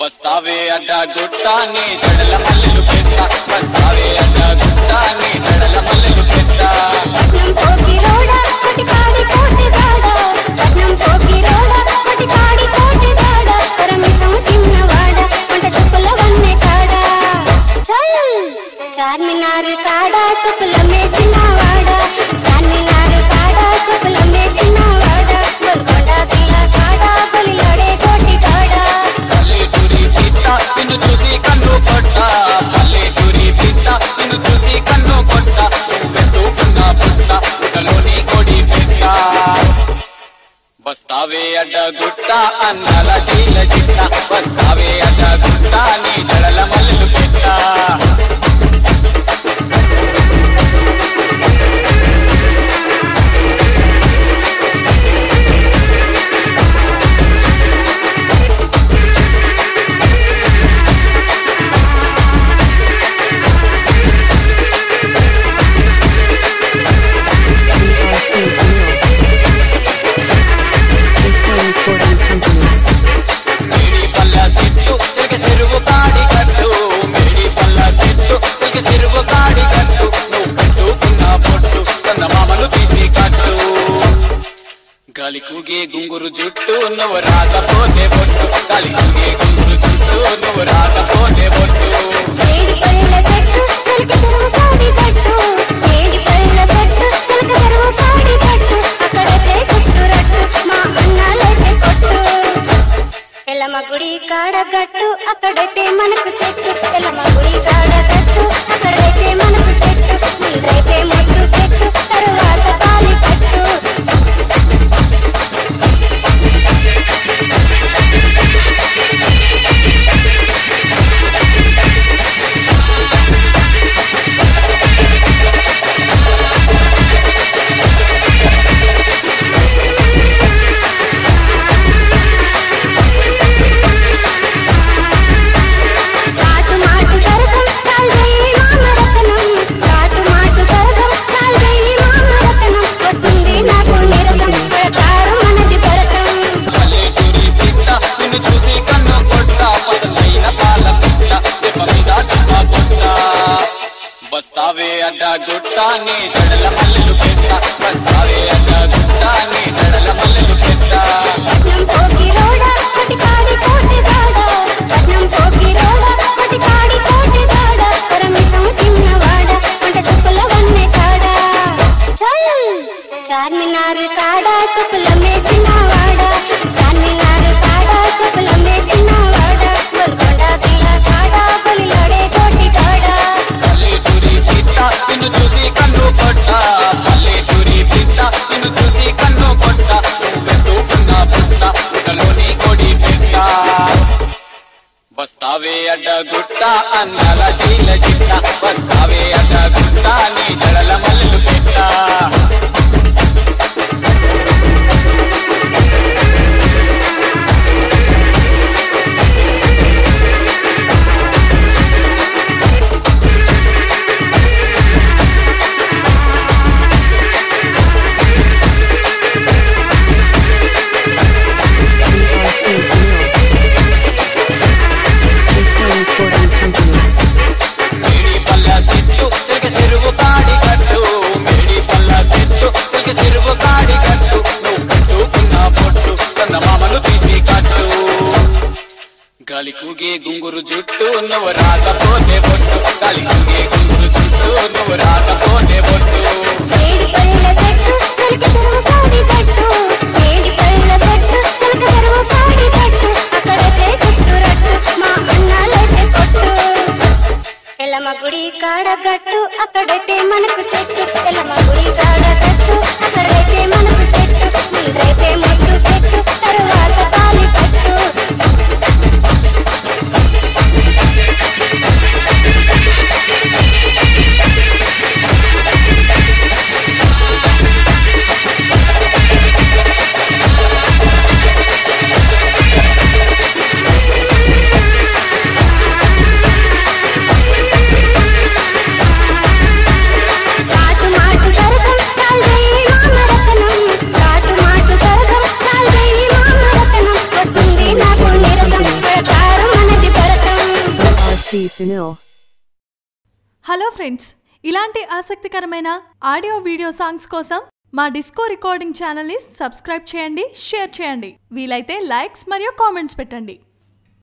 వస్తావే అడ్డ గుట్టాని జడల మల్లెలు పెట్ట వస్తావే అడ్డ గుట్టాని జడల మల్లెలు పెట్ట పట్నం పోకిరోడా పటికాడి కోటిగాడా పట్నం పోకిరోడా పటికాడి కోటిగాడా పరమేశం చిన్నవాడా వంట చుక్కుల వన్నె కాడా చల్ చార్మినార్ కాడా చుక్కుల మేచినవాడా చార్మినార్ కాడా చుక్కుల మేచినవాడా గోల్కొండ పిల్ల కాడా కొలిలోడే కోటిగాడా పల్లెటూరి పిట్ట నిన్ను చూసి కన్ను కొట్ట పల్లెటూరి పిట్ట నిన్ను చూసి కన్ను కొట్ట నువ్వెత్తుకున్న పుట్ట పుట్టలోని కొడి పెట్ట వస్తావే అడ్డ గుట్ట అన్నల చీల చిట్ట వస్తావే అడ్డ గుట్ట నీ జడల మల్లెలు పెట్ట మేడి పల్ల చెట్టు చిలక చెరువు కాడి కట్టు మేడి పల్ల చెట్టు చిలక చెరువు కాడి కట్టు నువ్వు కట్టుకున్న పొట్టు చందమామను తీసి కట్టు గాలి కూగే గుంగురు జుట్టు నువ్వు రాకపోతే బొట్టు గాలి కూగే గుంగురు జుట్టు నువ్వు రాకపోతే బొట్టు ఏడి పళ్ళ చెట్టు చిలక చెరువు కాడి కట్టు ఏడి పళ్ళ చెట్టు చిలక చెరువు కాడి కట్టు అక్కడైతే కుట్టురట్టు మా అన్నాలైతే కొట్టు ఎలమ గుడి కాడ గట్టు అక్కడైతే మనకు సెట్టు ఎలమ గుడి కాడ గట్టు అక్కడైతే మనకు సెట్టు నీదైతే ముద్దు సెట్టు తరువాత తాలి కట్టు సాటు మాటు సరసం సాల్వేయి మామరతనం సాటు మాటు సరసం సాల్వేయి మామరతనం వస్తుంది నాకు నిరసం ప్రకారం మనది భరతం పల్లెటూరి పిట్ట నిన్ను చూసి కన్ను కొట్ట పసలైన పాల పిట్ట దెబ్బ మీద దెబ్బ కొట్ట బస్తావే అడ్డ గుట్ట నీ జడల మల్లెలు పెట్ట బస్తావే అడ్డ గుట్ట నీ జడల మల్లెలు పెట్ట పట్నం పోకిరోడా పటికాడి కోటిగాడా పట్నం పోకిరోడా పటికాడి కోటిగాడా పరమేశం చిన్నవాడా వంట చుక్కుల వన్నె కాడా చల్ చార్మినార్ కాడా చుక్కుల మేచినవాడా చార్మినార్ కాడా చుక్కుల మేచినవాడా గోల్కొండ పిల్ల కాడా కొలిలోడే కోటిగాడా పల్లెటూరి పిట్ట నిన్ను చూసి కన్ను కొట్ట పల్లెటూరి పిట్ట నిన్ను చూసి కన్ను కొట్ట నువ్వెత్తుకున్న పుట్ట పుట్టలోని కొడి పెట్ట బస్తావే అడ్డ గుట్ట అన్నల చీల చిట్ట బస్తావే అడ్డ గుట్ట నీ జడల మల్లెలు పెట్ట మేడి పల్ల చెట్టు చిలక చెరువు కాడి కట్టు మేడి పల్ల చెట్టు చిలక చెరువు కాడి కట్టు నువ్వు కట్టుకున్న పొట్టు చందమామను తీసి కట్టు గాలి కూగే గుంగురు జుట్టు నువ్వు రాకపోతే బొట్టు గాలి కూగే గుంగురు జుట్టు నువ్వు రాకపోతే బొట్టు ఏడి పళ్ళ చెట్టు చిలక చెరువు కాడి కట్టు ఏడి పళ్ళ చెట్టు చిలక చెరువు కాడి కట్టు అక్కడైతే కుట్టురట్టు మా అన్నాలైతే కొట్టు ఎలమ గుడి కాడ గట్టు అక్కడైతే మనకు సెట్టు ఎలమ గుడి కాడ గట్టు అక్కడైతే మనకు సెట్టు నీదైతే ముద్దు సెట్టు తరువాత తాలి కట్టు సాటు మాటు సరసం సాల్వేయి మామరతనం సాటు మాటు సరసం సాల్వేయి మామరతనం హలో ఫ్రెండ్స్ ఇలాంటి ఆసక్తికరమైన ఆడియో వీడియో సాంగ్స్ కోసం మా డిస్కో రికార్డింగ్ ఛానల్ని సబ్స్క్రైబ్ చేయండి షేర్ చేయండి వీలైతే లైక్స్ మరియు కామెంట్స్ పెట్టండి